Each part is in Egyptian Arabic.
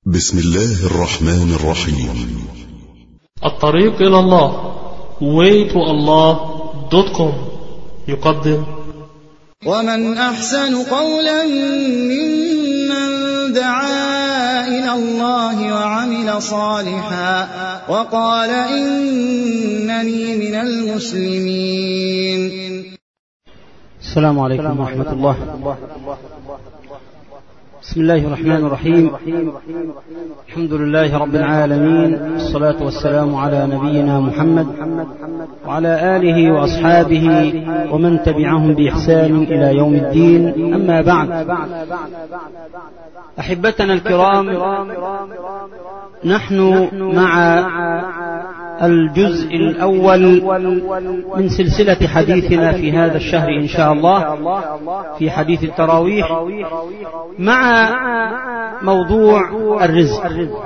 بسم الله الرحمن الرحيم الطريق إلى الله waytoallah.com يقدم ومن أحسن قولا ممن دعا إلى الله وعمل صالحا وقال إنني من المسلمين السلام عليكم ورحمة الله بسم الله الرحمن الرحيم الحمد لله رب العالمين الصلاة والسلام على نبينا محمد وعلى آله وأصحابه ومن تبعهم بإحسان إلى يوم الدين أما بعد أحبتنا الكرام نحن مع الجزء الأول من سلسلة حديثنا في هذا الشهر إن شاء الله في حديث التراويح مع موضوع الرزق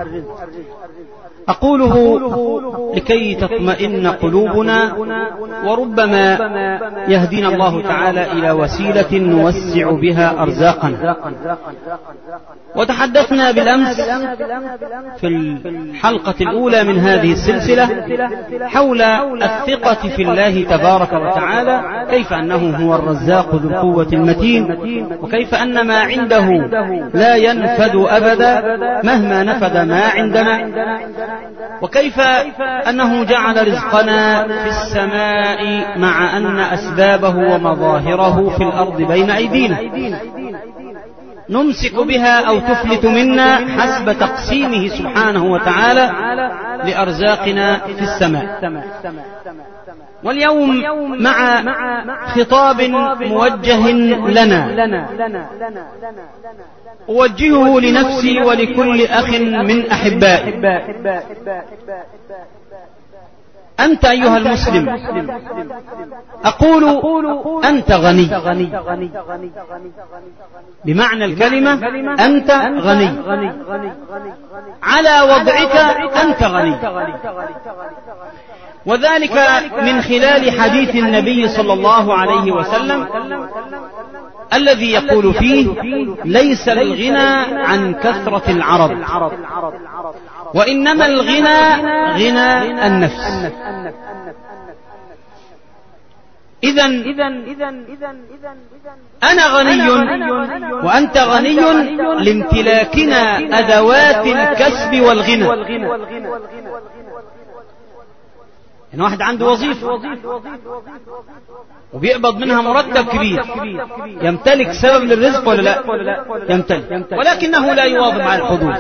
أقوله لكي تطمئن قلوبنا وربما يهدينا الله تعالى إلى وسيلة نوسع بها أرزاقنا وتحدثنا بالأمس في الحلقة الأولى من هذه السلسلة حول الثقة في الله تبارك وتعالى كيف أنه هو الرزاق ذو القوة المتين وكيف أن ما عنده لا ينفد أبدا مهما نفد ما عندنا وكيف أنه جعل رزقنا في السماء مع أن أسبابه ومظاهره في الأرض بين أيدينا نمسك بها أو تفلت منا حسب تقسيمه سبحانه وتعالى لأرزاقنا في السماء واليوم مع خطاب موجه لنا أوجهه لنفسي ولكل أخ من أحبائي أنت أيها المسلم أقول أنت غني بمعنى الكلمة أنت غني على وضعك أنت غني وذلك من خلال حديث النبي صلى الله عليه وسلم الذي يقول فيه ليس الغنى عن كثرة العرب وإنما الغنى غنى النفس إذا أنا غني وأنت غني لامتلاكنا أدوات الكسب والغنى يعني واحد عنده وظيفة وبيقبض منها مرتب كبير يمتلك سبب للرزق ولا لا يمتلك ولكنه لا يواظب على الحضور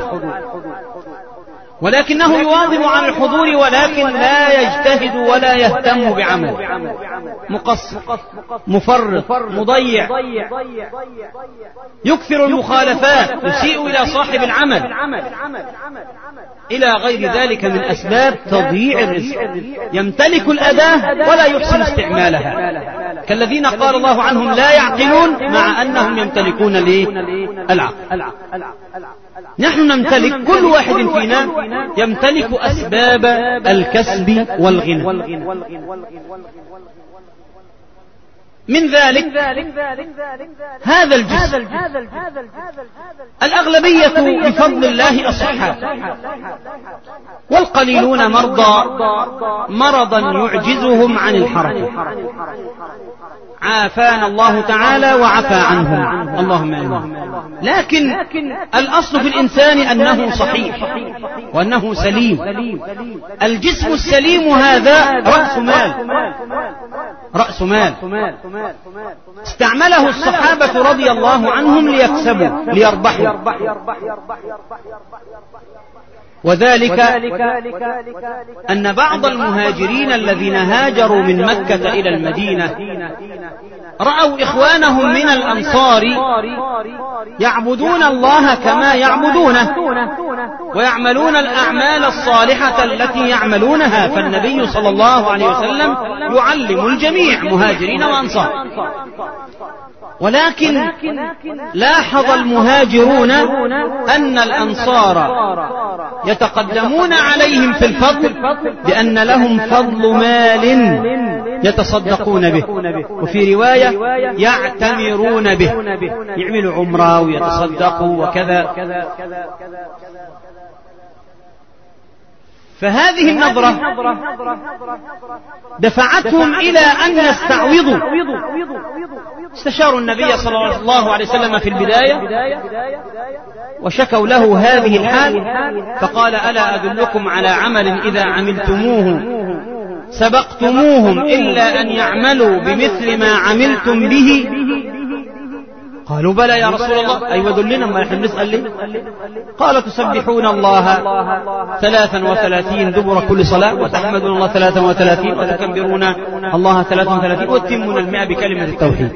ولكنه يواظب على الحضور ولكن لا يجتهد ولا يهتم بعمله مقصر مفرط مضيع يكثر المخالفات يسيء إلى صاحب العمل إلى غير ذلك من أسباب تضييع الرزق يمتلك الأداة ولا يحسن استعمالها كالذين قال الله عنهم لا يعقلون مع أنهم يمتلكون العقل نحن نمتلك كل واحد فينا يمتلك أسباب الكسب والغنى من ذلك هذا الجسم الأغلبية بفضل الله أصحاب والقليلون مرضى مرضا يعجزهم عن الحركة عافانا الله تعالى وعفى عنهم اللهم امين لكن الاصل في الانسان انه صحيح وانه سليم الجسم السليم هذا راس مال راس مال استعمله الصحابه رضي الله عنهم ليكسبوا ليربحوا وذلك أن بعض المهاجرين الذين هاجروا من مكة إلى المدينة رأوا إخوانهم من الأنصار يعبدون الله كما يعبدونه ويعملون الأعمال الصالحة التي يعملونها فالنبي صلى الله عليه وسلم يعلم الجميع مهاجرين وأنصار ولكن لاحظ المهاجرون أن الأنصار يتقدمون عليهم في الفضل بأن لهم فضل مال يتصدقون به وفي رواية يعتمرون به يعملوا عمرة ويتصدقوا وكذا فهذه النظرة دفعتهم إلى أن يستعوضوا استشاروا النبي صلى الله عليه وسلم في البداية وشكوا له هذه الحال فقال ألا أدلكم على عمل إذا عملتموه سبقتموهم إلا أن يعملوا بمثل ما عملتم به قالوا بلى يا رسول الله أيوة دلنا ما نحن نسأل ليه قال تسبحون الله ثلاثا وثلاثين دبر كل صلاة وتحمدون الله ثلاثا وثلاثين وتكبرون الله ثلاثا وثلاثين وتتمون المئة بكلمة التوحيد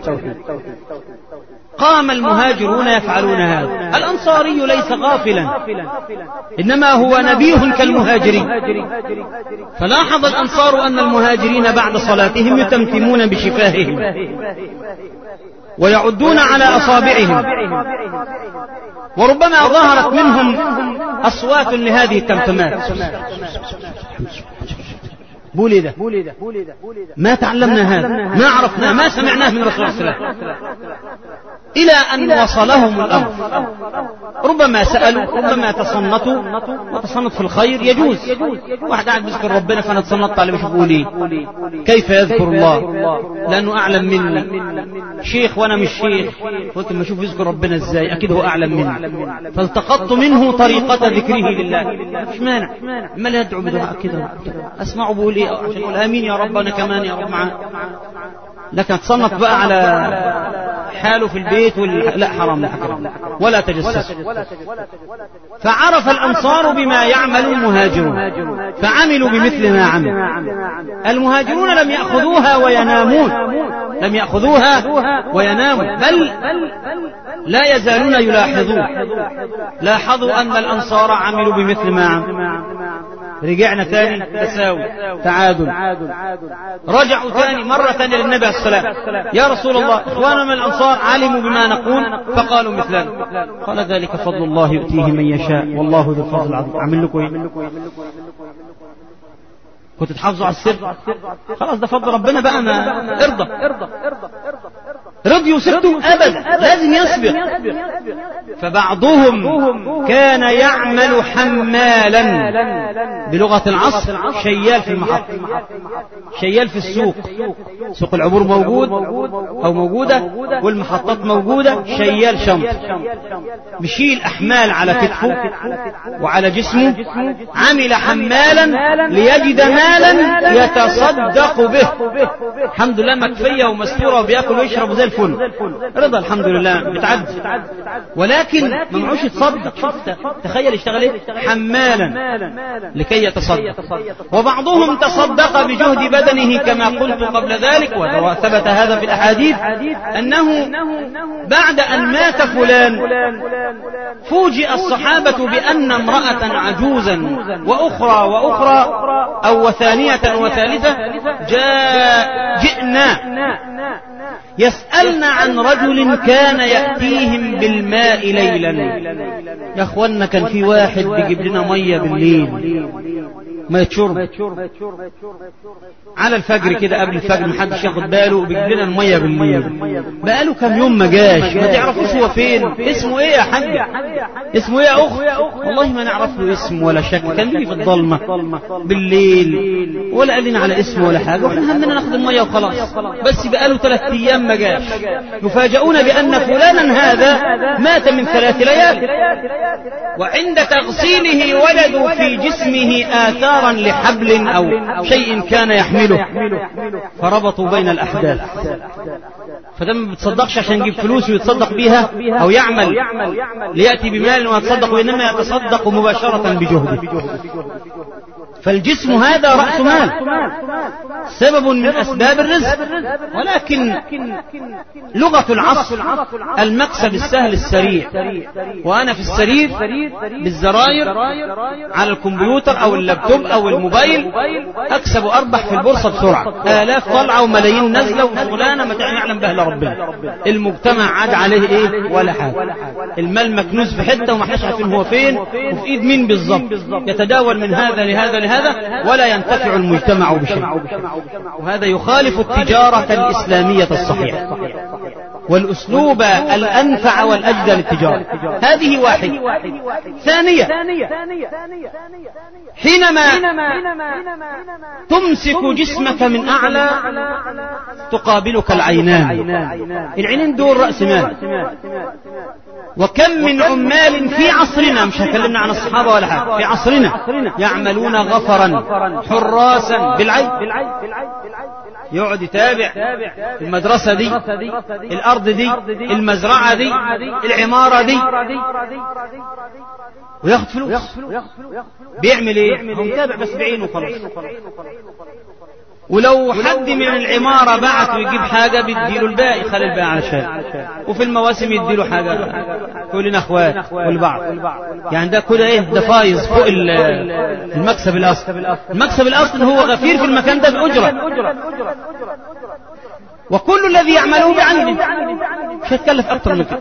قام المهاجرون يفعلون هذا الأنصاري ليس غافلا إنما هو نبيه كالمهاجرين فلاحظ الأنصار أن المهاجرين بعد صلاتهم يتمتمون بشفاههم ويعدون على أصابعهم وربما ظهرت منهم أصوات لهذه التمتمات بولد ما تعلمنا هذا ما عرفنا ما سمعناه من رسول الله صلى الله عليه وسلم إلى أن وصلهم الأمر ربما سألوا ربما تصنطوا وتصنط في الخير يجوز واحد قاعد بيذكر ربنا فأنا تصنطت عليه بشوف لي كيف يذكر الله لأنه أعلم مني شيخ وأنا مش شيخ قلت ما أشوف يذكر ربنا إزاي أكيد هو أعلم مني فالتقطت منه طريقة ذكره لله مش مانع ما لا يدعو بدعاء كده أسمعه بقول إيه عشان أقول آمين يا رب أنا كمان يا رب معاه لكن تصنف بقى على حاله في البيت وال... لا حرام لا حرام ولا تجسس فعرف الأنصار بما يعمل المهاجرون فعملوا بمثل ما عملوا المهاجرون لم يأخذوها وينامون لم يأخذوها ويناموا بل لا يزالون يلاحظون لاحظوا أن الأنصار عملوا بمثل ما عملوا رجعنا ثاني تساوي تعادل رجعوا ثاني مرة ثانية للنبي عليه السلام يا رسول الله إخواننا من الأنصار علموا بما نقول فقالوا مثلنا قال ذلك فضل الله يؤتيه من يشاء والله ذو الفضل العظيم أعمل لكم إيه كنت تحافظوا على السر خلاص ده فضل ربنا بقى ما ارضى رضي وسبته أبدا لازم يصبر فبعضهم كان يعمل حمالا بلغة العصر شيال في المحطة شيال في السوق سوق العبور موجود أو موجودة والمحطات موجودة شيال شنط بشيل أحمال على كتفه وعلى جسمه عمل حمالا ليجد مالا يتصدق به الحمد لله مكفية ومستورة وبياكل ويشرب زي الفل رضا الحمد لله بتعدي ولكن ما معوش يتصدق شوف تخيل يشتغل ايه حمالا لكي يتصدق وبعضهم تصدق بجهد بدنه كما قلت قبل ذلك وثبت هذا في الاحاديث انه بعد ان مات فلان فوجئ الصحابة بأن امرأة عجوزا وأخرى وأخرى أو وثانية وثالثة جاء جئنا يسألن عن رجل كان يأتيهم بالماء ليلا يا اخوانا كان في واحد بيجيب لنا مية بالليل ما يتشرب على الفجر كده قبل الفجر محدش ياخد باله بيجيب لنا المية بالليل بقاله كام يوم ما جاش ما تعرفوش هو فين اسمه ايه يا حاج اسمه ايه يا اخ والله ما نعرف له اسم ولا شكل كان بيجي في الضلمة بالليل ولا قال لنا على اسم ولا حاجة واحنا همنا ناخد المية وخلاص بس بقاله ثلاث ايام ما جاش يفاجئون بان فلانا هذا مات من ثلاث ليال وعند تغسيله وجدوا في جسمه آثارا لحبل أو شيء كان يحمله فربطوا بين الأحداث فده ما بتصدقش عشان يجيب فلوس ويتصدق بيها أو يعمل ليأتي بمال ويتصدق وإنما يتصدق مباشرة بجهده فالجسم هذا رأس مال سبب من أسباب الرزق ولكن لغة العصر المكسب السهل السريع وأنا في السرير بالزراير على الكمبيوتر أو اللابتوب أو الموبايل أكسب وأربح في البورصة بسرعة آلاف طالعة وملايين نازلة وشغلانة ما يعلم بها لربنا المجتمع عاد عليه ايه ولا حاجة المال مكنوز في حتة وما احناش عارفين هو فين وفي ايد مين بالظبط يتداول من هذا لهذا لهذا ولا ينتفع المجتمع بشيء وهذا يخالف التجارة الإسلامية الصحيحة والأسلوب الأنفع والأجدى للتجارة هذه واحدة ثانية حينما تمسك جسمك من أعلى تقابلك العينان العينين دول رأس مال وكم من عمال في عصرنا مش هكلمنا عن الصحابة ولا حاجة في عصرنا يعملون غفرا حراسا بالعين يقعد يتابع المدرسة دي الأرض دي المزرعة دي العمارة دي وياخد فلوس بيعمل ايه هو متابع بس بعينه خلاص ولو حد من العمارة بعت ويجيب حاجة بيديله الباقي خلي الباقي علشان وفي المواسم يديله حاجة كلنا اخوات والبعض يعني ده كده ايه ده فايز فوق المكسب الاصل المكسب الاصل هو غفير في المكان ده بأجرة وكل الذي يعمله بعينه مش هيتكلف اكتر من كده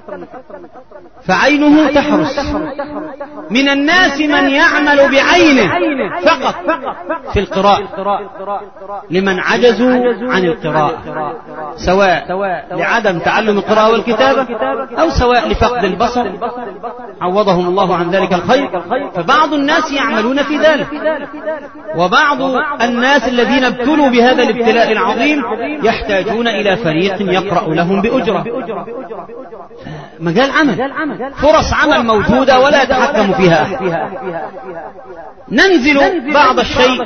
فعينه تحرس من الناس من يعمل بعينه فقط في القراءة لمن عجزوا عن القراءة سواء لعدم تعلم القراءة والكتابة أو سواء لفقد البصر عوضهم الله عن ذلك الخير فبعض الناس يعملون في ذلك وبعض الناس الذين ابتلوا بهذا الابتلاء العظيم يحتاجون إلى فريق يقرأ لهم بأجرة مجال عمل فرص عمل موجودة ولا يتحكم فيها أحد ننزل بعض الشيء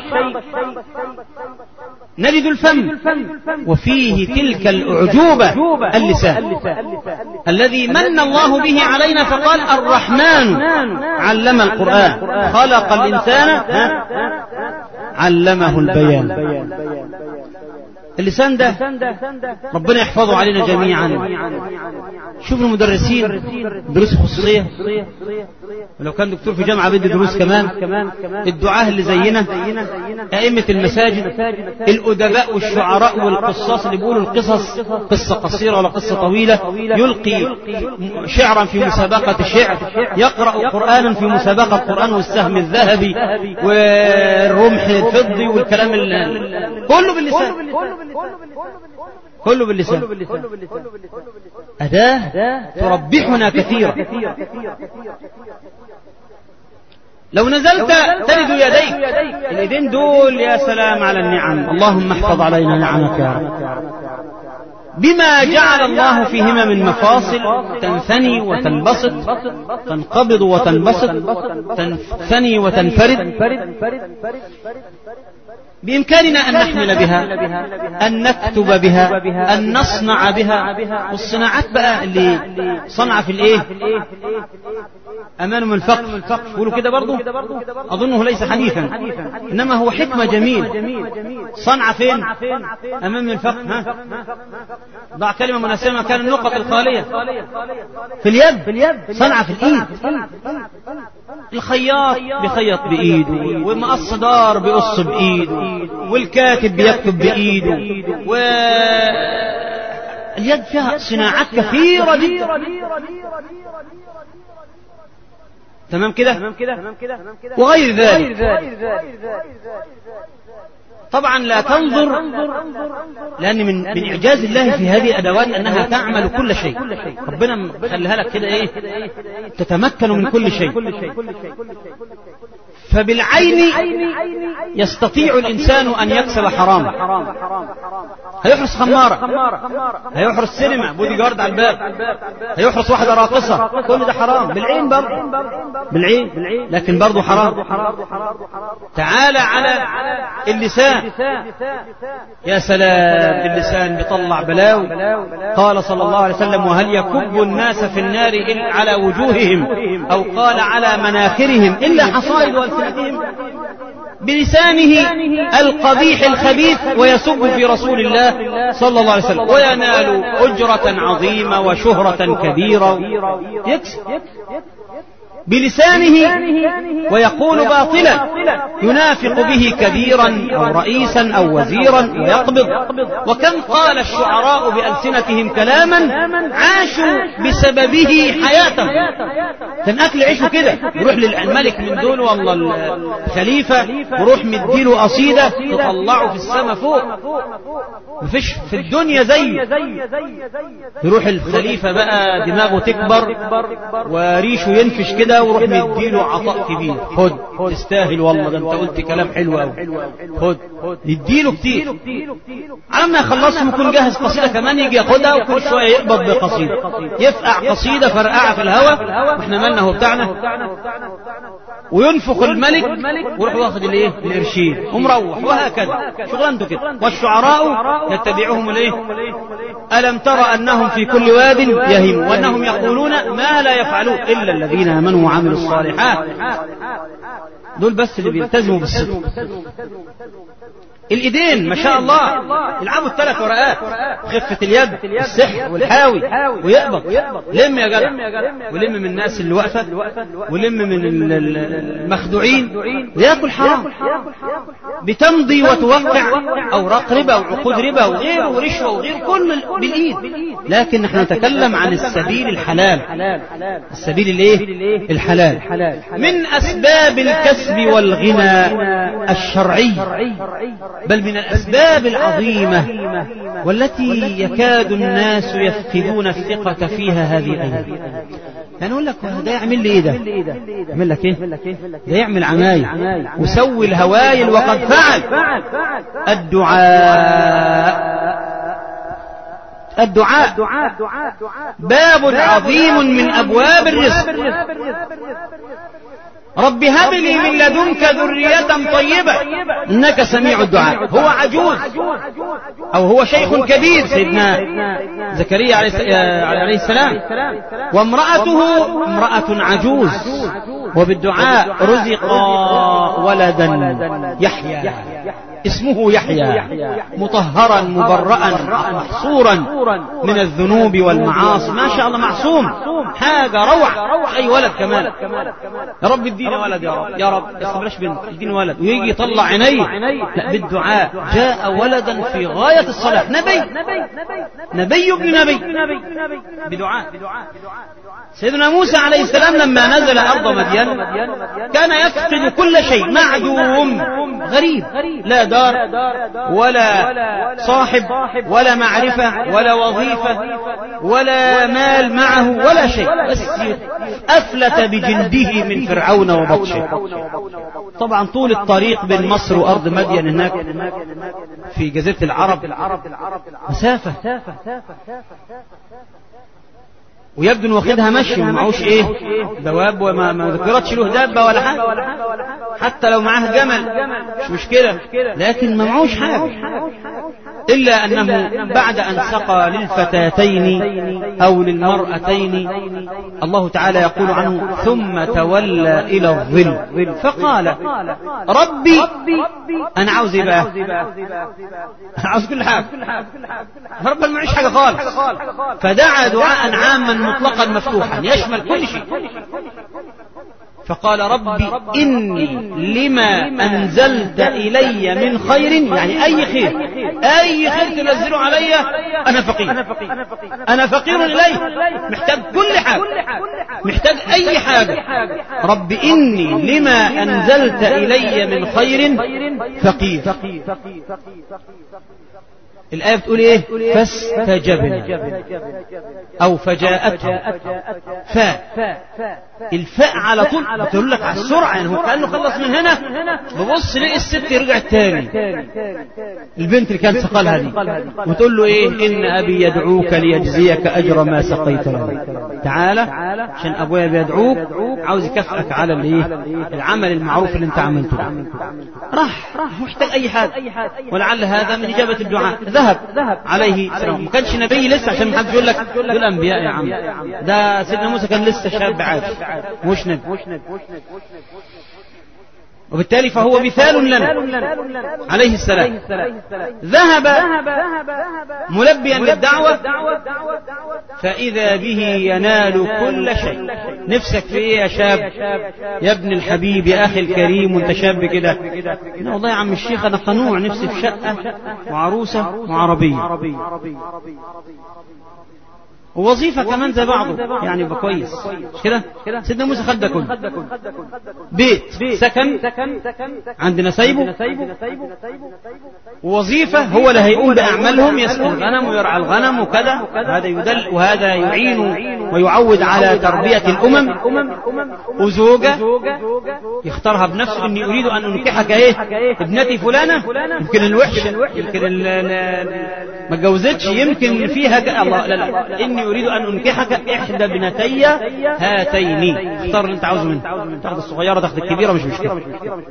نجد الفم وفيه تلك الأعجوبة اللسان الذي من الله به علينا فقال الرحمن علم القرآن خلق الإنسان علمه البيان اللسان ده ربنا يحفظه علينا جميعا شوف المدرسين دروس خصوصية ولو كان دكتور في جامعة بدي دروس كمان الدعاة اللي زينا أئمة المساجد الأدباء والشعراء والقصاص اللي بيقولوا القصص قصة قصيرة ولا قصة طويلة يلقي شعرا في مسابقة الشعر يقرأ قرآنا في مسابقة القرآن والسهم الذهبي والرمح الفضي والكلام كله باللسان كله باللسان أداة تربحنا كثيرا لو نزلت تلد يديك اليدين دول يا سلام على النعم اللهم احفظ علينا نعمك يا رب بما جعل الله فيهما من مفاصل تنثني وتنبسط تنقبض وتنبسط تنثني وتنفرد بإمكاننا أن نحمل بها أن نكتب بها أن نصنع بها والصناعات بقى اللي صنع في الإيه أمان من الفقر يقولوا كده برضو أظنه ليس حديثا إنما هو حكمة جميل صنع فين أمام من الفقر ها ضع كلمة مناسبة مكان النقط الخالية في اليد صنع في الإيد الخياط بيخيط بإيده والمقص دار بيقص بإيده والكاتب بيكتب بإيده و اليد فيها صناعات كثيرة جدا تمام كده وغير ذلك طبعا لا تنظر لأن من من إعجاز الله في هذه الأدوات أنها تعمل كل شيء ربنا خليها لك كده إيه تتمكن من كل شيء فبالعين يستطيع الإنسان أن يكسب حراما هيحرس خمارة هيحرس سينما بودي جارد على الباب هيحرس واحدة راقصة كل ده حرام بالعين برضه بالعين لكن برضه حرام تعالى على اللسان يا سلام اللسان بيطلع بلاوي قال صلى الله عليه وسلم وهل يكب الناس في النار إلا على وجوههم أو قال على مناخرهم إلا حصائد ألسنتهم بلسانه القبيح الخبيث ويسب في رسول الله صلى الله عليه وسلم وينال أجرة عظيمة وشهرة كبيرة يكسب بلسانه ويقول باطلا ينافق به كبيرا أو رئيسا أو وزيرا ويقبض وكم قال الشعراء بألسنتهم كلاما عاشوا بسببه حياتهم كان أكل عيشه كده يروح للملك من دول والله الخليفة وروح مديله قصيدة تطلعه في السماء فوق مفيش في الدنيا زيه يروح الخليفة بقى دماغه تكبر وريشه ينفش كده وروح مديله عطاء كبير خد تستاهل والله ده انت قلت كلام حلو قوي خد يديله كتير على ما يخلصهم يكون جاهز قصيدة كمان يجي ياخدها وكل شوية يقبض بقصيدة يفقع قصيدة فرقعة في الهواء واحنا مالنا هو بتاعنا وينفخ الملك ويروح واخد الايه القرشين ومروح وهكذا شغلانته كده والشعراء يتبعهم الايه الم ترى انهم في كل واد يهيمون وانهم يقولون ما لا يفعلون الا الذين امنوا وعملوا الصالحات دول بس اللي بيلتزموا بالصدق الايدين ما شاء الله يلعبوا الثلاث ورقات خفة اليد السحر والحاوي ويقبض لم يا جدع ولم من الناس اللي واقفة ولم من المخدوعين وياكل حرام بتمضي وتوقع اوراق ربا وعقود ربا وغيره ورشوة وغيره كل بالايد لكن نحن نتكلم عن السبيل الحلال السبيل الايه الحلال من اسباب الكسب والغنى الشرعي بل من الأسباب العظيمة والتي يكاد الناس يفقدون الثقة فيها هذه الأيام يعني يقول لك ده يعمل لي ايه ده يعمل لك ايه ده يعمل عمايل وسوي الهوايل وقد فعل الدعاء الدعاء باب عظيم من أبواب الرزق رب هب لي من لدنك ذرية طيبة إنك سميع الدعاء هو عجوز أو هو شيخ كبير سيدنا زكريا عليه السلام وامرأته امرأة عجوز وبالدعاء رزق ولدا يحيى اسمه يحيى مطهرا مبرأ محصورا من الذنوب والمعاصي ما شاء الله معصوم حاجة روعة أي ولد كمان يا رب اديني ولد يا رب يا رب يا بلاش بنت اديني ولد ويجي يطلع عيني لا بالدعاء جاء ولدا في غاية الصلاح نبي نبي ابن نبي بدعاء سيدنا موسى عليه السلام لما نزل أرض مدين كان يفقد كل شيء معدوم غريب لا دار ولا صاحب ولا معرفة ولا وظيفة ولا مال معه ولا شيء بس أفلت بجلده من فرعون وبطشه طبعا طول الطريق بين مصر وأرض مدين هناك في جزيرة العرب مسافة ويبدو انه واخدها مشي ما معهوش ايه دواب وما ما ذكرتش له دابه ولا حاجه حتى لو معاه جمل مش مشكله لكن ما معهوش حاجه الا انه بعد ان سقى للفتاتين او للمراتين الله تعالى يقول عنه ثم تولى الى الظل فقال ربي انا عاوز ايه بقى انا عاوز كل حاجه ربنا ما معيش حاجه خالص فدعا دعاء عاما مطلقا مفتوحا يشمل كل شيء فقال ربي إني لما أنزلت إلي من خير يعني أي خير أي خير تنزله علي أنا فقير أنا فقير إليه محتاج كل حاجة محتاج أي حاجة رب إني لما أنزلت إلي من خير فقير الآية بتقول إيه فاستجبنا أو فجاءته فاء الفاء على طول بتقول لك على السرعة يعني هو كأنه خلص من هنا ببص لقي الست يرجع تاني البنت اللي كان سقالها دي وتقول له إيه إن أبي يدعوك ليجزيك أجر ما سقيت له تعالى عشان أبويا بيدعوك عاوز يكافئك على الإيه العمل المعروف اللي أنت عملته راح راح محتاج أي حاجة ولعل هذا من إجابة الدعاء ذهب عليه السلام ما كانش نبي لسه عشان ما حد يقول لك دول انبياء يا عم ده سيدنا موسى كان لسه شاب عادي مش نبي وبالتالي فهو مثال لنا عليه السلام ذهب ملبيا للدعوة فإذا به ينال كل شيء نفسك في ايه يا شاب يا ابن الحبيب يا أخي الكريم وانت شاب كده لا والله يا عم الشيخ أنا قنوع نفسي في شقة وعروسة وعربية ووظيفة كمان زي بعضه يعني يبقى كويس مش كده سيدنا موسى خد ده كله بيت سكن عند نسايبه ووظيفة هو اللي هيقوم بأعمالهم يسقي الغنم ويرعى الغنم وكذا هذا يدل وهذا يعين ويعود على تربية الأمم وزوجة يختارها بنفسه إني أريد أن أنكحك إيه ابنتي فلانة يمكن الوحشة يمكن ال- ال- ما اتجوزتش يمكن فيها ك... الله لا لا إني أريد أن أنكحك إحدى ابنتي هاتين اختار اللي أنت عاوزه منه تاخد الصغيرة تاخد الكبيرة مش مشكلة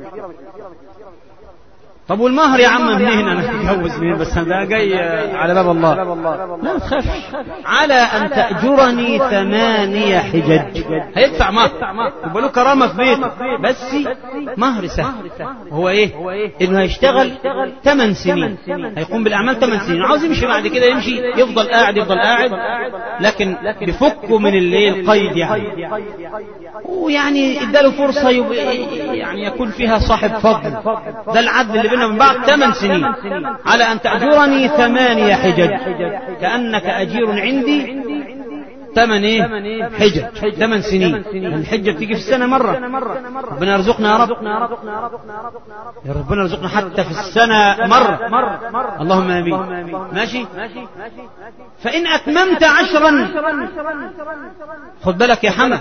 طب والمهر يا عم منين انا اتجوز مين بس ده جاي على باب الله لا تخافش على ان تاجرني ثمانية حجج هيدفع مهر يبقى له كرامه في بيته بس مهر سهل هو ايه انه هيشتغل 8 سنين هيقوم بالاعمال 8 سنين عاوز يمشي بعد كده يمشي يفضل قاعد يفضل قاعد لكن بفكه من الايه القيد يعني ويعني اداله فرصه يبقى يعني يكون فيها صاحب فضل ده العدل اللي بيننا من بعض ثمان سنين على ان تاجرني ثمانيه حجج كانك اجير عندي ثمن ايه حجج ثمان سنين الحجه بتيجي في السنه مره ربنا يرزقنا يا رب يا ربنا يرزقنا حتى في السنه مره اللهم امين ماشي فان اتممت عشرا خد بالك يا حمد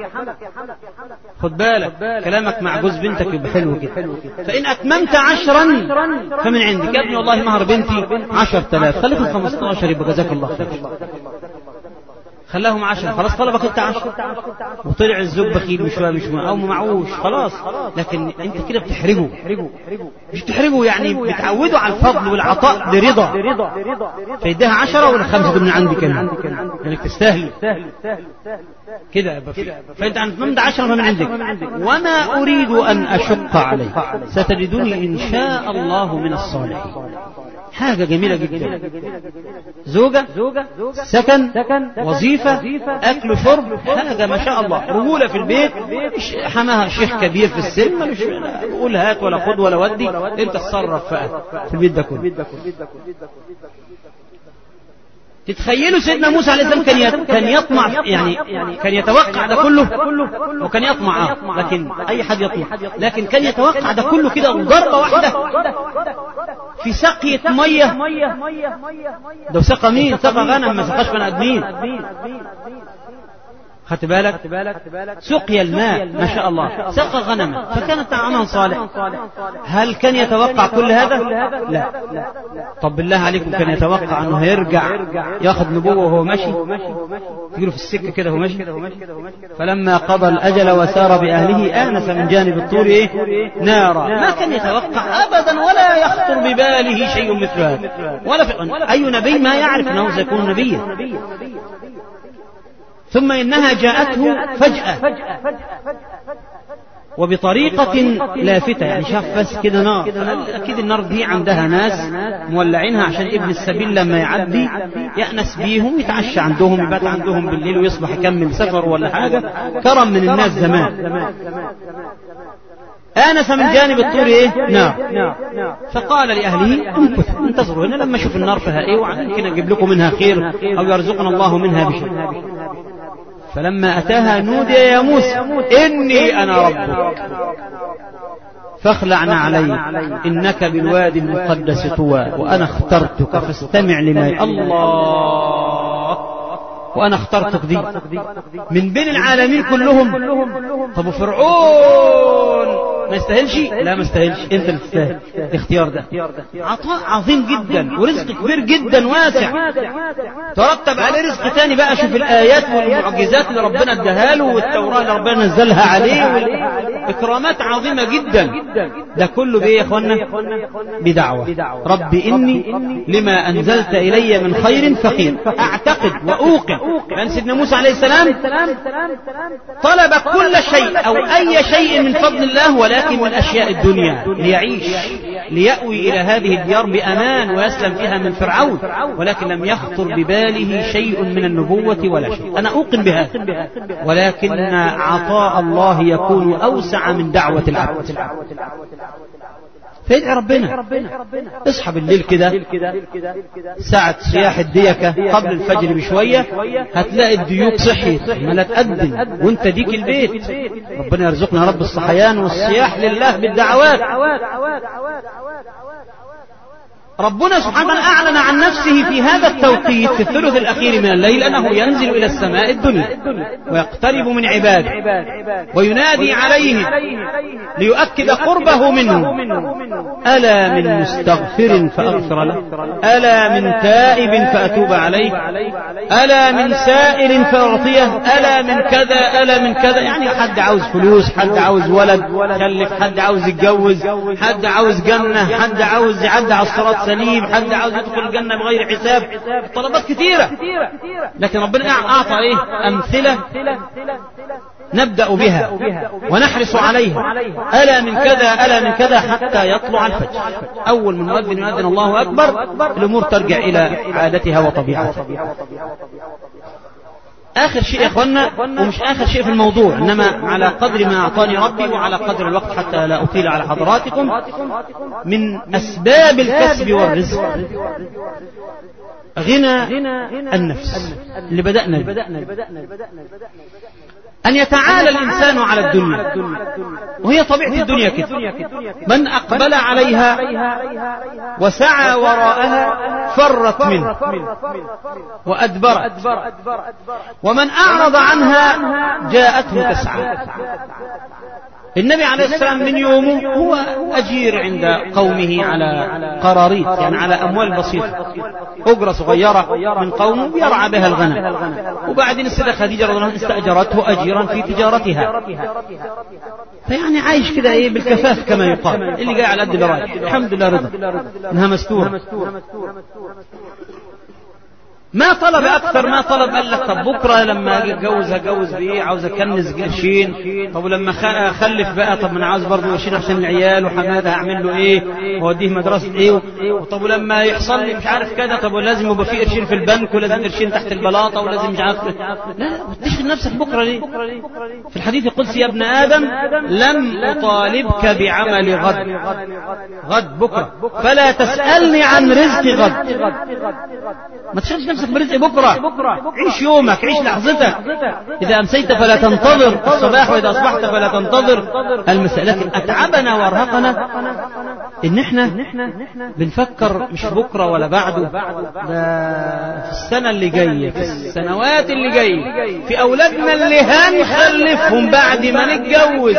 خد بالك كلامك مع جوز بنتك يبقى حلو كده فان اتممت عشرا فمن عندك يا ابني والله مهر بنتي عشر تلاف خليكم خمسة يبقى جزاك الله خير خلاهم عشرة خلاص طلبك انت عشرة وطلع الزوج بخيل مش مش او معوش خلاص لكن انت كده بتحرجه مش بتحرجه يعني بتعوده على الفضل والعطاء برضا فيديها عشرة ولا خمسة من عندي كمان يعني تستاهل كده يبقى في. فانت اتممت عشرة من عندك وما اريد ان اشق عليك ستجدني ان شاء الله من الصالحين حاجة جميلة جدا زوجة سكن وظيفة أكل وشرب حاجة ما شاء الله رجولة في البيت مش حماها شيخ كبير في السن مش قول هات ولا خد ولا ودي انت تصرف في البيت ده كله تتخيلوا سيدنا موسى عليه السلام كان كان يطمع يعني كان يتوقع ده كله وكان يطمع آه لكن اي حد يطمع لكن كان يتوقع ده كله كده وضربه واحده في سقية مية ده سقى مين سقى غنم ما سقاش بني ادمين خدت بالك سقي الماء ما شاء الله سقى غنما فكانت عملا صالح هل كان يتوقع كل هذا لا طب بالله عليكم كان يتوقع انه هيرجع ياخذ نبوه وهو ماشي تقولوا في السكه كده وهو ماشي فلما قضى الاجل وسار باهله انس من جانب الطور ايه نارا ما كان يتوقع ابدا ولا يخطر بباله شيء مثل هذا ولا في اي نبي ما يعرف انه سيكون نبيا ثم إنها جاءته فجأة وبطريقة لافتة يعني شاف بس كده نار أكيد النار دي عندها ناس مولعينها عشان ابن السبيل لما يعدي يأنس بيهم يتعشى عندهم يبات عندهم بالليل ويصبح يكمل سفر ولا حاجة كرم من الناس زمان آنس من جانب الطور إيه؟ نار فقال لأهله امكثوا انتظروا هنا لما أشوف النار فيها إيه ويمكن أجيب لكم منها خير أو يرزقنا الله منها بشيء فلما أتاها نودي يا موسى إني أنا ربك فاخلعنا علي إنك بالوادي المقدس طوى وأنا اخترتك فاستمع لما الله وأنا اخترتك دي من بين العالمين كلهم طب وفرعون ما يستاهلش لا ما يستاهلش انت اللي تستاهل الاختيار ده عطاء عظيم جدا ورزق كبير جدا واسع ترتب عليه رزق تاني بقى شوف الايات والمعجزات اللي ربنا اداها له والتوراه اللي ربنا نزلها عليه والاكرامات عظيمه جدا ده كله بايه يا اخوانا بدعوة رب اني لما انزلت الي من خير فقير اعتقد واوقن لان سيدنا موسى عليه السلام طلب كل شيء او اي شيء من فضل الله ولكن من اشياء الدنيا ليعيش ليأوي الى هذه الديار بامان ويسلم فيها من فرعون ولكن لم يخطر بباله شيء من النبوة ولا شيء انا اوقن بهذا ولكن عطاء الله يكون اوسع من دعوة العبد فادعي ربنا اصحى بالليل كده ساعة صياح الديكة قبل الفجر بشوية هتلاقي الديوك صحيت ما تقدم وانت ديك البيت ربنا يرزقنا رب الصحيان والصياح لله بالدعوات ربنا سبحانه وتعالى أعلن عن نفسه في هذا التوقيت في الثلث الأخير من الليل أنه ينزل إلى السماء الدنيا ويقترب من عباده وينادي عليهم ليؤكد قربه منه ألا من مستغفر فأغفر له ألا من تائب فأتوب عليه ألا من سائل فأعطيه ألا من كذا ألا من كذا يعني حد عاوز فلوس حد عاوز ولد خلف حد عاوز يتجوز حد عاوز جنة حد عاوز يعدي على الصراط سليم حد عاوز يدخل الجنة بغير حساب طلبات كثيرة لكن ربنا أعطى إيه أمثلة نبدأ بها ونحرص عليها ألا من كذا ألا من كذا حتى يطلع الفجر أول من مؤذن يؤذن الله أكبر الأمور ترجع إلى عادتها وطبيعتها آخر شيء يا إخوانا ومش آخر شيء في الموضوع إنما على قدر ما أعطاني ربي وعلى قدر الوقت حتى لا أطيل على حضراتكم من أسباب الكسب والرزق غنى النفس اللي بدأنا به أن يتعالى الإنسان على الدنيا وهي طبيعة الدنيا كده من أقبل عليها وسعى وراءها فرت منه وأدبرت ومن أعرض عنها جاءته تسعى النبي عليه السلام من يومه هو أجير عند قومه على قراريط يعني على أموال بسيطة أجرة صغيرة من قومه يرعى بها الغنم وبعدين السيدة خديجة رضي الله عنها استأجرته أجيرا في تجارتها فيعني عايش كده ايه بالكفاف كما يقال اللي جاي على قد اللي رايح الحمد لله رضا انها مستوره ما طلب اكثر ما طلب قال لك طب بكره لما اجي اتجوز هتجوز بايه عاوز اكنز قرشين طب ولما اخلف بقى طب انا عاوز برضه قرشين عشان العيال وحماده هعمل له ايه واوديه مدرسه ايه طب ولما يحصل لي مش عارف كذا طب ولازم يبقى في قرشين في البنك ولازم قرشين تحت البلاطه ولازم مش عارف لا وتشغل نفسك بكره ليه في الحديث القدسي يا ابن ادم لم اطالبك بعمل غد غد بكره فلا تسالني عن رزق غد ما تشغلش نفسك برزق بكرة عيش يومك عيش لحظتك إذا أمسيت فلا تنتظر الصباح وإذا أصبحت فلا تنتظر المساء لكن أتعبنا وأرهقنا إن إحنا بنفكر مش بكرة ولا بعده ده في السنة اللي جاية في السنوات اللي جاية في أولادنا اللي هنخلفهم بعد ما نتجوز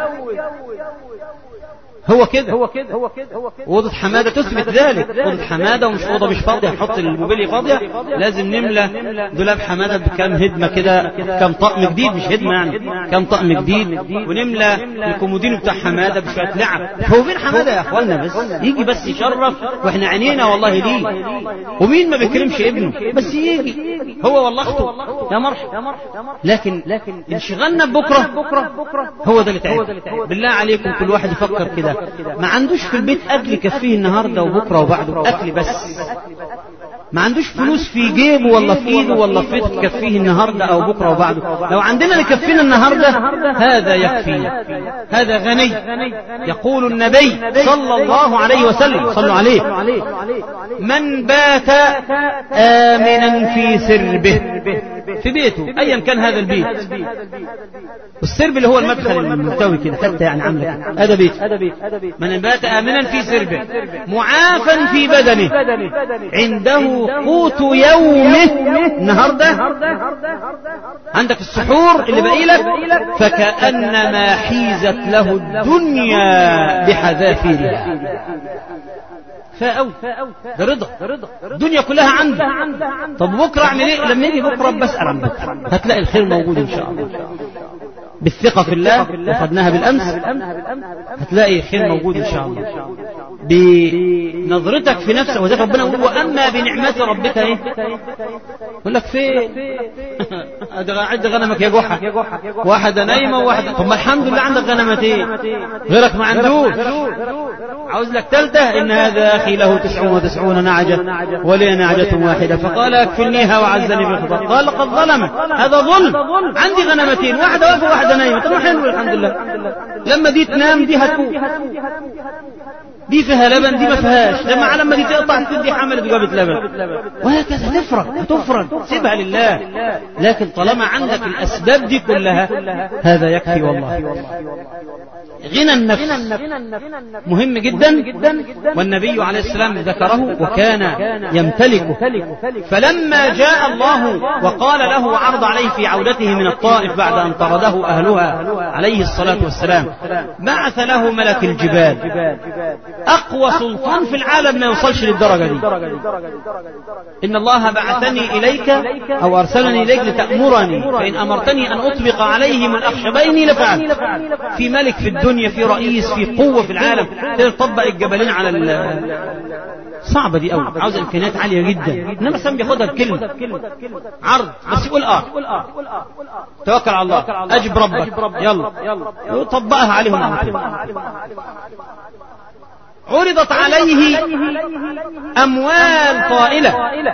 هو كده هو كده هو كده اوضه حماده تثبت ذلك اوضه حماده ومش اوضه مش فاضيه نحط الموبيليا فاضيه لازم نملى دولاب حماده بكام هدمه كده كام طقم جديد مش هدمه يعني كام طقم جديد ونملى الكومودينو بتاع حماده بشويه لعب هو فين حماده يا اخوانا بس يجي بس يشرف واحنا عينينا والله ليه ومين ما بيكرمش ابنه بس يجي هو والله اخته يا مرحبا لكن لكن انشغلنا بكره هو ده اللي تعب بالله عليكم كل واحد يفكر كده ما عندوش في البيت اكل يكفيه النهارده وبكره وبعده اكل بس ما عندوش فلوس في جيبه ولا في ايده ولا في بيته تكفيه النهارده او بكره وبعده لو عندنا اللي يكفينا النهارده هذا يكفي هذا غني يقول النبي صلى الله عليه وسلم صلوا عليه من بات امنا في سربه في بيته ايا كان هذا البيت والسرب اللي هو المدخل الملتوي كده حتى يعني عامله هذا بيت من بات امنا في سربه معافا في بدنه عنده قوت يومه النهارده عندك السحور اللي باقي لك فكانما حيزت له الدنيا بحذافيرها فأوي ده رضا الدنيا كلها عنده طب بكره اعمل ايه لما يجي بكره بسال عن بكره هتلاقي الخير موجود ان شاء الله بالثقة في الله أخذناها بالأمس هتلاقي خير موجود إن شاء الله بنظرتك في نفسك وذلك ربنا يقول وأما بنعمة ربك إيه يقول لك فين عد غنمك يا جحا واحدة نايمة وواحدة طب ما الحمد لله عندك غنمتين غيرك ما عندوش عاوز لك ثالثة إن هذا أخي له تسعون وتسعون نعجة ولي نعجة واحدة فقال أكفلنيها وعزني بالخطاب قال لقد ظلمت هذا ظلم عندي غنمتين واحدة واقفة وواحدة نايمة طب ما حلو الحمد لله لما دي تنام دي هتفوق دي فيها لبن دي ما فيهاش لما لما دي تقطع تدي حملت جابت لبن وهكذا تفرق هتفرق سيبها لله لكن طالما عندك الأسباب دي كلها هذا يكفي والله غنى النفس مهم جدا والنبي عليه السلام ذكره وكان يمتلكه فلما جاء الله وقال له عرض عليه في عودته من الطائف بعد أن طرده أهلها عليه الصلاة والسلام بعث له ملك الجبال أقوى سلطان في العالم ما يوصلش للدرجة دي إن الله بعثني إليك أو أرسلني إليك لتأمرني فإن أمرتني أن أطبق عليهم الأخشبين لفعلت في ملك في الدنيا في رئيس في قوة في العالم تقدر تطبق الجبلين على ال صعبة دي قوي عاوز إمكانيات عالية جدا إنما سام بياخدها بكلمة عرض بس يقول آه توكل على الله أجب ربك يلا طبقها عليهم عرضت عليه أموال طائلة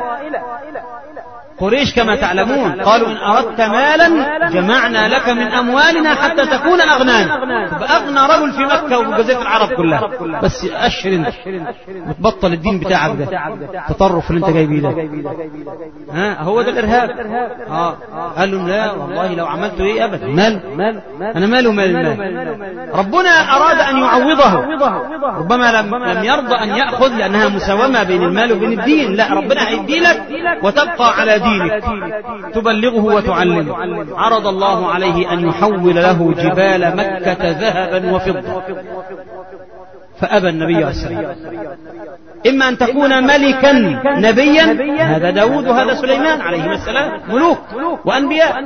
قريش كما تعلمون قالوا إن أردت مالا جمعنا لك من أموالنا حتى تكون أغنانا تبقى أغنى رجل في مكة وجزيرة العرب كلها بس أشهر انت وتبطل الدين بتاعك ده التطرف اللي انت جايبيه ده ها هو ده الإرهاب اه قال لهم لا والله لو عملت ايه أبدا مال أنا ماله مال المال ربنا أراد أن يعوضه ربما لم, لم يرضى أن يأخذ لأنها مساومة بين المال وبين الدين لا ربنا هيدي لك وتبقى على دينك تبلغه وتعلمه عرض الله عليه أن يحول له جبال مكة ذهبا وفضة فأبى النبي عليه السلام إما أن تكون ملكا نبيا هذا داود وهذا سليمان عليهما السلام ملوك وأنبياء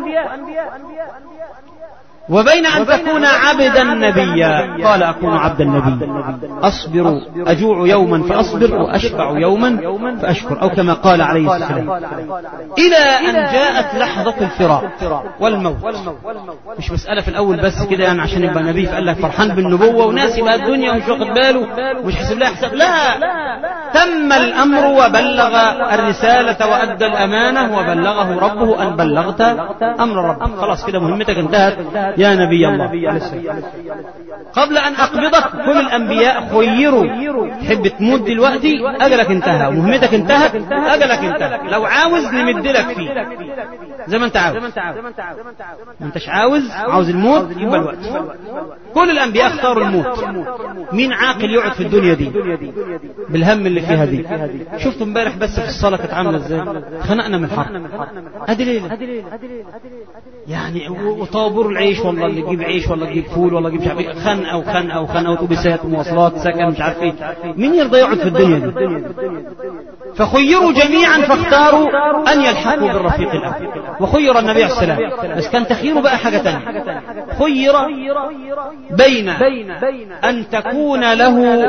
وبين أن تكون عبدا نبيا قال أكون عبدا نبي أصبر أجوع يوما فأصبر وأشبع يوما فأشكر أو كما قال عليه السلام إلى أن جاءت لحظة الفراق والموت مش مسألة في الأول بس كده يعني عشان يبقى نبي فقال لك فرحان بالنبوة وناسي بقى الدنيا ومش واخد باله ومش حسب لها حساب لا تم الأمر وبلغ الرسالة وأدى الأمانة وبلغه ربه أن بلغت أمر ربك خلاص كده مهمتك انتهت يا نبي الله قبل أن أقبضك كل الأنبياء خيروا تحب تموت دلوقتي أجلك انتهى ومهمتك انتهت أجلك انتهى لو عاوز نمد لك فيه زي ما انت عاوز ما انتش عاوز عاوز الموت يبقى الوقت كل الأنبياء اختاروا الموت مين عاقل يقعد في الدنيا دي بالهم اللي فيها دي شفتوا امبارح بس في الصلاة كانت عاملة ازاي خنقنا من الحر ادي ليلة يعني وطابور العيش والله اللي يجيب عيش ولا يجيب فول ولا يجيب مش عارف ايه خنقه وخنقه وخنقه واتوبيسات ومواصلات سكن مش عارف ايه مين يرضى يقعد في الدنيا دي فخيروا جميعا فاختاروا ان يلحقوا بالرفيق الاول وخير النبي عليه السلام بس كان تخييره بقى حاجه ثانيه خير بين ان تكون له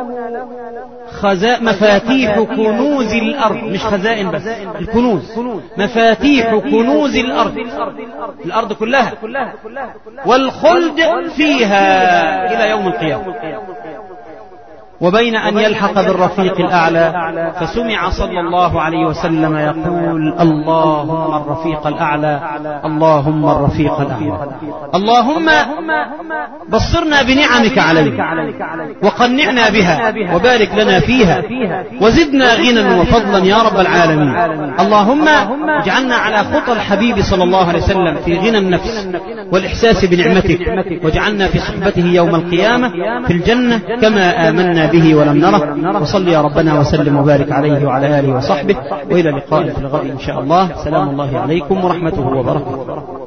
خزاء مفاتيح كنوز الارض مش خزائن بس الكنوز مفاتيح كنوز الارض الارض كلها والخلد فيها إلى يوم القيامة وبين أن يلحق بالرفيق الأعلى فسمع صلى الله عليه وسلم يقول اللهم الرفيق الأعلى اللهم الرفيق الأعلى اللهم بصرنا بنعمك علينا وقنعنا بها وبارك لنا فيها وزدنا غنى وفضلا يا رب العالمين اللهم اجعلنا على خطى الحبيب صلى الله عليه وسلم في غنى النفس والإحساس بنعمتك واجعلنا في صحبته يوم القيامة في الجنة كما آمنا به ولم نره وصل يا ربنا وسلم وبارك عليه وعلى آله وصحبه وإلى لقاء في الغد إن شاء الله سلام الله عليكم ورحمته وبركاته